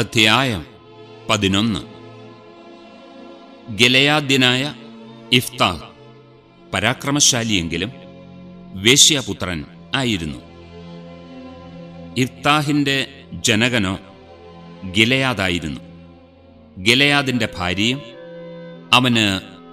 അധ്യായം പതിനൊന്ന് ഗലയാദ്യനായ ഇഫ്താഹ് പരാക്രമശാലിയെങ്കിലും വേശ്യാപുത്രൻ ആയിരുന്നു ഇഫ്താഹിന്റെ ജനകനോ ഗിലയാദായിരുന്നു ഗിലയാദിന്റെ ഭാര്യയും അവന്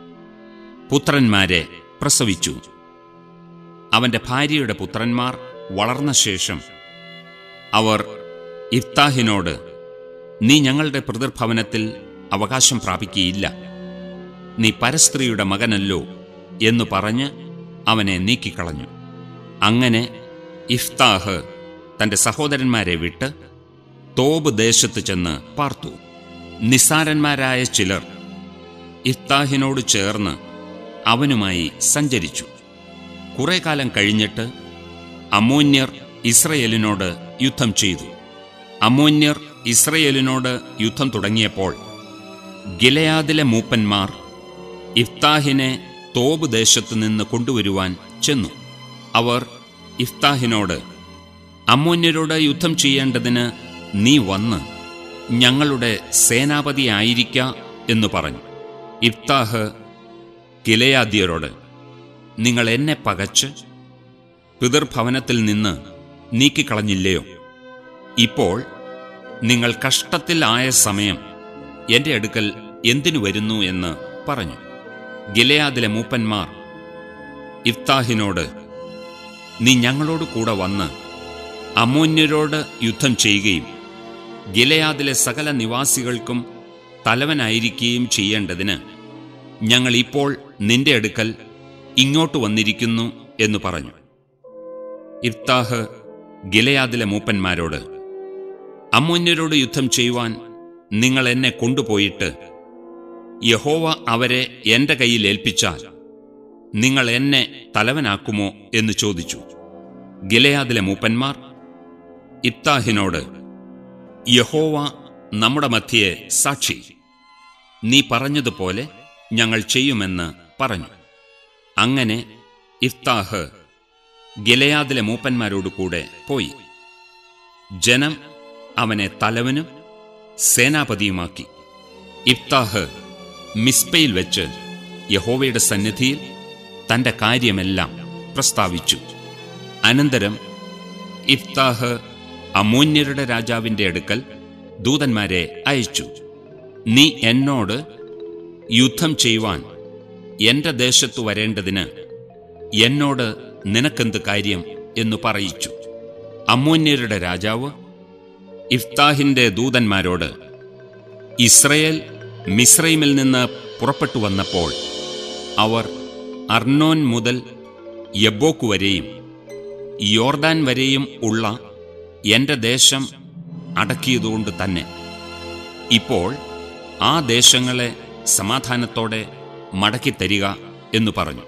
പുത്രന്മാരെ പ്രസവിച്ചു അവന്റെ ഭാര്യയുടെ പുത്രന്മാർ വളർന്ന ശേഷം അവർ ഇഫ്താഹിനോട് നീ ഞങ്ങളുടെ പിതൃഭവനത്തിൽ അവകാശം പ്രാപിക്കുകയില്ല നീ പരസ്ത്രീയുടെ മകനല്ലോ എന്നു പറഞ്ഞ് അവനെ നീക്കിക്കളഞ്ഞു അങ്ങനെ ഇഫ്താഹ് തന്റെ സഹോദരന്മാരെ വിട്ട് തോബ് ദേശത്ത് ചെന്ന് പാർത്തു നിസ്സാരന്മാരായ ചിലർ ഇഫ്താഹിനോട് ചേർന്ന് അവനുമായി സഞ്ചരിച്ചു കുറെ കാലം കഴിഞ്ഞിട്ട് അമോന്യർ ഇസ്രയേലിനോട് യുദ്ധം ചെയ്തു അമോന്യർ ഇസ്രയേലിനോട് യുദ്ധം തുടങ്ങിയപ്പോൾ ഗിലയാദിലെ മൂപ്പന്മാർ ഇഫ്താഹിനെ തോബ് ദേശത്തു നിന്ന് കൊണ്ടുവരുവാൻ ചെന്നു അവർ ഇഫ്താഹിനോട് അമ്മോന്യരോട് യുദ്ധം ചെയ്യേണ്ടതിന് നീ വന്ന് ഞങ്ങളുടെ സേനാപതിയായിരിക്ക എന്ന് പറഞ്ഞു ഇഫ്താഹ് ഗിലയാദ്യരോട് നിങ്ങൾ എന്നെ പകച്ച് പിതൃഭവനത്തിൽ നിന്ന് നീക്കിക്കളഞ്ഞില്ലയോ ഇപ്പോൾ നിങ്ങൾ കഷ്ടത്തിൽ ആയ സമയം എന്റെ അടുക്കൽ എന്തിനു വരുന്നു എന്ന് പറഞ്ഞു ഗിലയാദിലെ മൂപ്പന്മാർ ഇഫ്താഹിനോട് നീ ഞങ്ങളോട് കൂടെ വന്ന് അമോന്യരോട് യുദ്ധം ചെയ്യുകയും ഗിലയാദിലെ സകല നിവാസികൾക്കും തലവനായിരിക്കുകയും ചെയ്യേണ്ടതിന് ഞങ്ങൾ ഇപ്പോൾ നിന്റെ അടുക്കൽ ഇങ്ങോട്ട് വന്നിരിക്കുന്നു എന്ന് പറഞ്ഞു ഇഫ്താഹ് ഗിലയാദിലെ മൂപ്പന്മാരോട് അമ്മോന്യരോട് യുദ്ധം ചെയ്യുവാൻ നിങ്ങൾ എന്നെ കൊണ്ടുപോയിട്ട് യഹോവ അവരെ എന്റെ കയ്യിൽ ഏൽപ്പിച്ചാൽ നിങ്ങൾ എന്നെ തലവനാക്കുമോ എന്ന് ചോദിച്ചു ഗിലയാദിലെ മൂപ്പന്മാർ ഇഫ്താഹിനോട് യഹോവ നമ്മുടെ മധ്യയെ സാക്ഷി നീ പറഞ്ഞതുപോലെ ഞങ്ങൾ ചെയ്യുമെന്ന് പറഞ്ഞു അങ്ങനെ ഇഫ്താഹ് ഗിലയാദിലെ മൂപ്പന്മാരോട് കൂടെ പോയി ജനം അവനെ തലവനും സേനാപതിയുമാക്കി ഇഫ്താഹ് മിസ്പയിൽ വെച്ച് യഹോവയുടെ സന്നിധിയിൽ തന്റെ കാര്യമെല്ലാം പ്രസ്താവിച്ചു അനന്തരം ഇഫ്താഹ് അമോന്യരുടെ രാജാവിന്റെ അടുക്കൽ ദൂതന്മാരെ അയച്ചു നീ എന്നോട് യുദ്ധം ചെയ്യുവാൻ എന്റെ ദേശത്തു വരേണ്ടതിന് എന്നോട് നിനക്കെന്ത് കാര്യം എന്നു പറയിച്ചു അമ്മോന്യരുടെ രാജാവ് ഇഫ്താഹിന്റെ ദൂതന്മാരോട് ഇസ്രയേൽ മിസ്രൈമിൽ നിന്ന് പുറപ്പെട്ടു വന്നപ്പോൾ അവർ അർണോൻ മുതൽ യബോക്ക് വരെയും യോർദാൻ വരെയും ഉള്ള എന്റെ ദേശം അടക്കിയതുകൊണ്ട് തന്നെ ഇപ്പോൾ ആ ദേശങ്ങളെ സമാധാനത്തോടെ മടക്കിത്തരിക എന്നു പറഞ്ഞു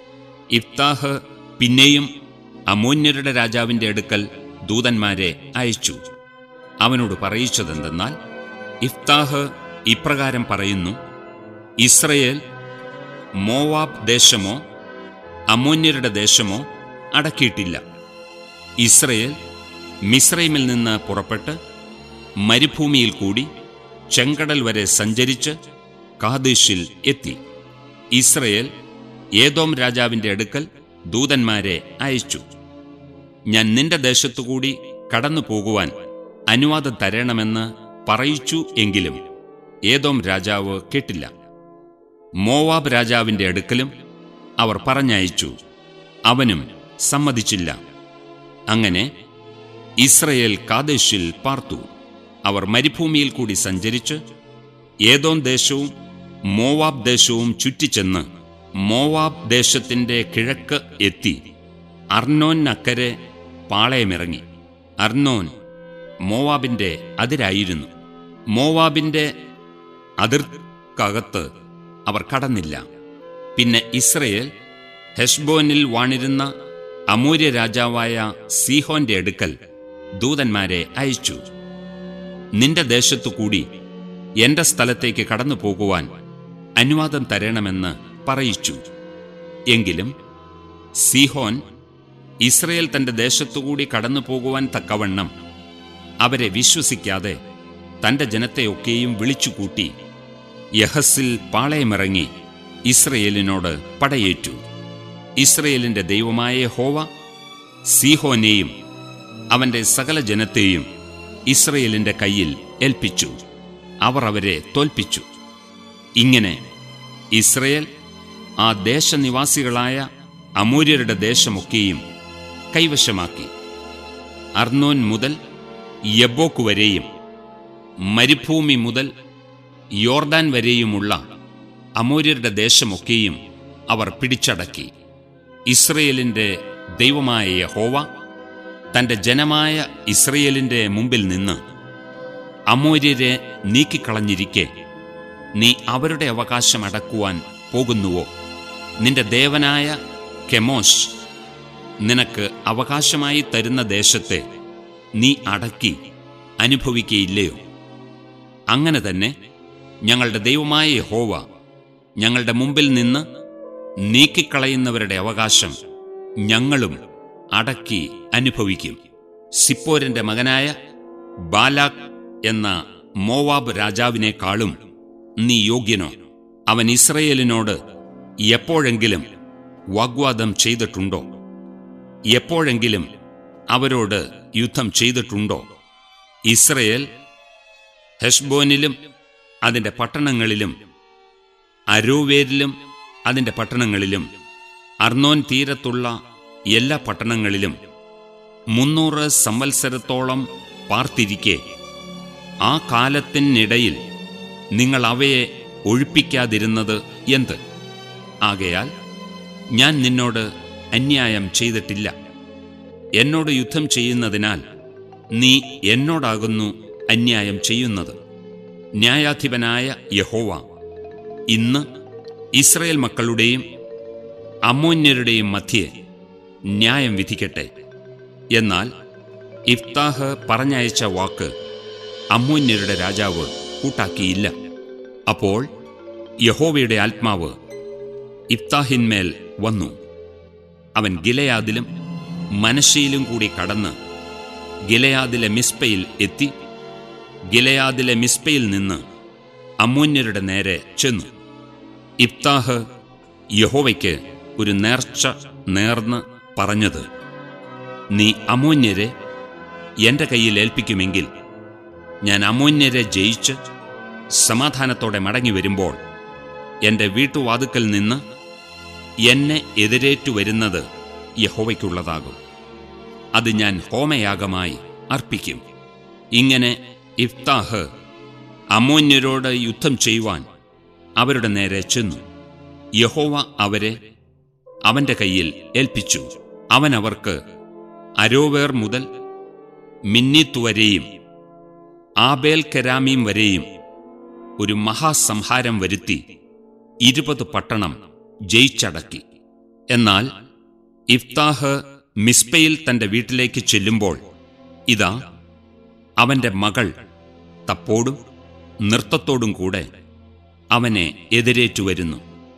ഇഫ്താഹ് പിന്നെയും അമോന്യരുടെ രാജാവിന്റെ അടുക്കൽ ദൂതന്മാരെ അയച്ചു അവനോട് പറയിച്ചതെന്തെന്നാൽ ഇഫ്താഹ് ഇപ്രകാരം പറയുന്നു ഇസ്രയേൽ മോവാബ് ദേശമോ അമോന്യരുടെ ദേശമോ അടക്കിയിട്ടില്ല ഇസ്രയേൽ മിസ്രൈമിൽ നിന്ന് പുറപ്പെട്ട് മരുഭൂമിയിൽ കൂടി ചെങ്കടൽ വരെ സഞ്ചരിച്ച് കാദേശിൽ എത്തി ഇസ്രയേൽ ഏതോം രാജാവിന്റെ അടുക്കൽ ദൂതന്മാരെ അയച്ചു ഞാൻ നിന്റെ ദേശത്തുകൂടി കടന്നു പോകുവാൻ അനുവാദം തരണമെന്ന് പറയിച്ചു എങ്കിലും ഏതോം രാജാവ് കേട്ടില്ല മോവാബ് രാജാവിന്റെ അടുക്കലും അവർ പറഞ്ഞയച്ചു അവനും സമ്മതിച്ചില്ല അങ്ങനെ ഇസ്രയേൽ കാദേശിൽ പാർത്തു അവർ മരുഭൂമിയിൽ കൂടി സഞ്ചരിച്ച് ഏതോം ദേശവും മോവാബ് ദേശവും ചുറ്റിച്ചെന്ന് മോവാബ് ദേശത്തിന്റെ കിഴക്ക് എത്തി അർണോനക്കരെ പാളയമിറങ്ങി അർണോൻ മോവാബിന്റെ അതിരായിരുന്നു മോവാബിന്റെ അതിർക്കകത്ത് അവർ കടന്നില്ല പിന്നെ ഇസ്രയേൽ ഹെഷ്ബോനിൽ വാണിരുന്ന അമൂര്യ രാജാവായ സീഹോന്റെ അടുക്കൽ ദൂതന്മാരെ അയച്ചു നിന്റെ ദേശത്തു കൂടി എന്റെ സ്ഥലത്തേക്ക് കടന്നു പോകുവാൻ അനുവാദം തരണമെന്ന് പറയിച്ചു എങ്കിലും സീഹോൻ ഇസ്രയേൽ തന്റെ ദേശത്തുകൂടി കടന്നു പോകുവാൻ തക്കവണ്ണം അവരെ വിശ്വസിക്കാതെ തന്റെ ജനത്തെയൊക്കെയും വിളിച്ചുകൂട്ടി യഹസിൽ പാളയമിറങ്ങി ഇസ്രയേലിനോട് പടയേറ്റു ഇസ്രയേലിന്റെ ദൈവമായ ഹോവ സീഹോനെയും അവന്റെ സകല ജനത്തെയും ഇസ്രയേലിന്റെ കയ്യിൽ ഏൽപ്പിച്ചു അവർ അവരെ തോൽപ്പിച്ചു ഇങ്ങനെ ഇസ്രയേൽ ആ ദേശനിവാസികളായ അമൂര്യരുടെ ദേശമൊക്കെയും കൈവശമാക്കി അർണോൻ മുതൽ യബോക്ക് വരെയും മരുഭൂമി മുതൽ യോർദാൻ വരെയുമുള്ള അമൂര്യരുടെ ദേശമൊക്കെയും അവർ പിടിച്ചടക്കി ഇസ്രയേലിന്റെ ദൈവമായ യഹോവ തന്റെ ജനമായ ഇസ്രയേലിന്റെ മുമ്പിൽ നിന്ന് അമൂര്യരെ നീക്കിക്കളഞ്ഞിരിക്കെ നീ അവരുടെ അവകാശം അടക്കുവാൻ പോകുന്നുവോ നിന്റെ ദേവനായ കെമോഷ് നിനക്ക് അവകാശമായി തരുന്ന ദേശത്തെ നീ അടക്കി അനുഭവിക്കയില്ലയോ അങ്ങനെ തന്നെ ഞങ്ങളുടെ ദൈവമായ യഹോവ ഞങ്ങളുടെ മുമ്പിൽ നിന്ന് നീക്കിക്കളയുന്നവരുടെ അവകാശം ഞങ്ങളും അടക്കി അനുഭവിക്കും സിപ്പോരിന്റെ മകനായ ബാലാക് എന്ന മോവാബ് രാജാവിനേക്കാളും നീ യോഗ്യനോ അവൻ ഇസ്രയേലിനോട് എപ്പോഴെങ്കിലും വാഗ്വാദം ചെയ്തിട്ടുണ്ടോ എപ്പോഴെങ്കിലും അവരോട് യുദ്ധം ചെയ്തിട്ടുണ്ടോ ഇസ്രയേൽ ഹെഷ്ബോനിലും അതിന്റെ പട്ടണങ്ങളിലും അരോവേരിലും അതിന്റെ പട്ടണങ്ങളിലും അർണോൻ തീരത്തുള്ള എല്ലാ പട്ടണങ്ങളിലും മുന്നൂറ് സംവത്സരത്തോളം പാർത്തിരിക്കെ ആ കാലത്തിനിടയിൽ നിങ്ങൾ അവയെ ഒഴിപ്പിക്കാതിരുന്നത് എന്ത് ആകയാൽ ഞാൻ നിന്നോട് അന്യായം ചെയ്തിട്ടില്ല എന്നോട് യുദ്ധം ചെയ്യുന്നതിനാൽ നീ എന്നോടാകുന്നു അന്യായം ചെയ്യുന്നത് ന്യായാധിപനായ യഹോവ ഇന്ന് ഇസ്രയേൽ മക്കളുടെയും അമ്മോന്യരുടെയും മധ്യേ ന്യായം വിധിക്കട്ടെ എന്നാൽ ഇഫ്താഹ് പറഞ്ഞയച്ച വാക്ക് അമ്മോന്യരുടെ രാജാവ് കൂട്ടാക്കിയില്ല അപ്പോൾ യഹോവയുടെ ആത്മാവ് ഇഫ്താഹിന്മേൽ വന്നു അവൻ ഗിലയാദിലും മനശയിലും കൂടി കടന്ന് ഗിലയാദിലെ മിസ്പയിൽ എത്തി ഗിലയാദിലെ മിസ്പയിൽ നിന്ന് അമ്മോന്യരുടെ നേരെ ചെന്നു ഇഫ്താഹ് യഹോവയ്ക്ക് ഒരു നേർച്ച നേർന്ന് പറഞ്ഞത് നീ അമോന്യരെ എന്റെ കയ്യിൽ ഏൽപ്പിക്കുമെങ്കിൽ ഞാൻ അമോന്യരെ ജയിച്ച് സമാധാനത്തോടെ മടങ്ങി വരുമ്പോൾ എന്റെ വീട്ടുവാതുക്കൽ നിന്ന് എന്നെ എതിരേറ്റു വരുന്നത് യഹോവയ്ക്കുള്ളതാകും അത് ഞാൻ ഹോമയാഗമായി അർപ്പിക്കും ഇങ്ങനെ ഇഫ്താഹ് അമോന്യരോട് യുദ്ധം ചെയ്യുവാൻ അവരുടെ നേരെ ചെന്നു യഹോവ അവരെ അവന്റെ കയ്യിൽ ഏൽപ്പിച്ചു അവൻ അവർക്ക് അരോവേർ മുതൽ മിന്നിത്ത് വരെയും ആബേൽ കരാമീം വരെയും ഒരു മഹാസംഹാരം വരുത്തി ഇരുപത് പട്ടണം ജയിച്ചടക്കി എന്നാൽ ഇഫ്താഹ് മിസ്പയിൽ തന്റെ വീട്ടിലേക്ക് ചെല്ലുമ്പോൾ ഇതാ അവന്റെ മകൾ തപ്പോടും നൃത്തത്തോടും കൂടെ അവനെ എതിരേറ്റു വരുന്നു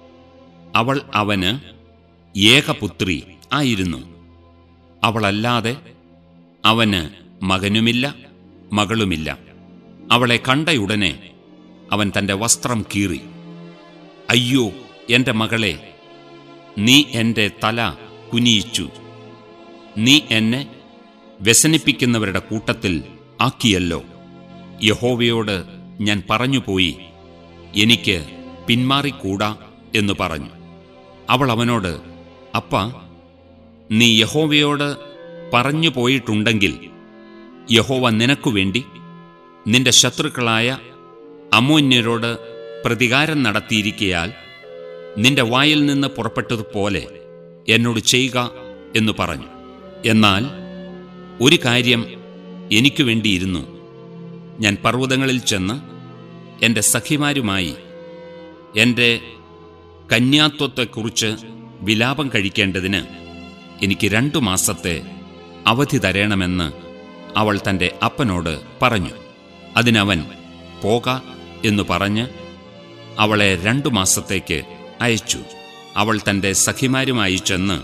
അവൾ അവന് ഏകപുത്രി ആയിരുന്നു അവളല്ലാതെ അവന് മകനുമില്ല മകളുമില്ല അവളെ കണ്ടയുടനെ അവൻ തന്റെ വസ്ത്രം കീറി അയ്യോ എന്റെ മകളെ നീ എന്റെ തല കുനിയിച്ചു നീ എന്നെ വ്യസനിപ്പിക്കുന്നവരുടെ കൂട്ടത്തിൽ ആക്കിയല്ലോ യഹോവയോട് ഞാൻ പറഞ്ഞുപോയി എനിക്ക് പിന്മാറിക്കൂടാ എന്ന് പറഞ്ഞു അവൾ അവനോട് അപ്പ നീ യഹോവയോട് പറഞ്ഞു പോയിട്ടുണ്ടെങ്കിൽ യഹോവ നിനക്കു വേണ്ടി നിന്റെ ശത്രുക്കളായ അമോന്യരോട് പ്രതികാരം നടത്തിയിരിക്കയാൽ നിന്റെ വായിൽ നിന്ന് പുറപ്പെട്ടതുപോലെ എന്നോട് ചെയ്യുക എന്ന് പറഞ്ഞു എന്നാൽ ഒരു കാര്യം എനിക്കു വേണ്ടിയിരുന്നു ഞാൻ പർവ്വതങ്ങളിൽ ചെന്ന് എൻ്റെ സഖിമാരുമായി എൻ്റെ കന്യാത്വത്തെക്കുറിച്ച് വിലാപം കഴിക്കേണ്ടതിന് എനിക്ക് രണ്ടു മാസത്തെ അവധി തരണമെന്ന് അവൾ തൻ്റെ അപ്പനോട് പറഞ്ഞു അതിനവൻ പോക എന്നു പറഞ്ഞ് അവളെ രണ്ടു മാസത്തേക്ക് അയച്ചു അവൾ തൻ്റെ സഖിമാരുമായി ചെന്ന്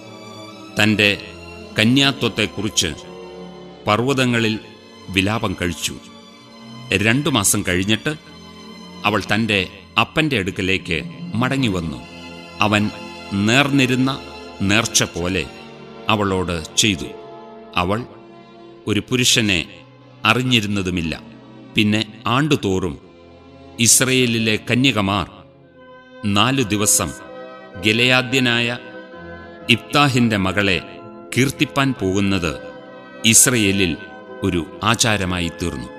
തൻ്റെ കന്യാത്വത്തെക്കുറിച്ച് പർവ്വതങ്ങളിൽ വിലാപം കഴിച്ചു രണ്ടു മാസം കഴിഞ്ഞിട്ട് അവൾ തൻ്റെ അപ്പൻ്റെ അടുക്കലേക്ക് മടങ്ങി വന്നു അവൻ നേർന്നിരുന്ന നേർച്ച പോലെ അവളോട് ചെയ്തു അവൾ ഒരു പുരുഷനെ അറിഞ്ഞിരുന്നതുമില്ല പിന്നെ ആണ്ടുതോറും ഇസ്രയേലിലെ കന്യകമാർ നാലു ദിവസം ഗലയാദ്യനായ ഇബ്താഹിന്റെ മകളെ കീർത്തിപ്പാൻ പോകുന്നത് ഇസ്രയേലിൽ ഒരു ആചാരമായി തീർന്നു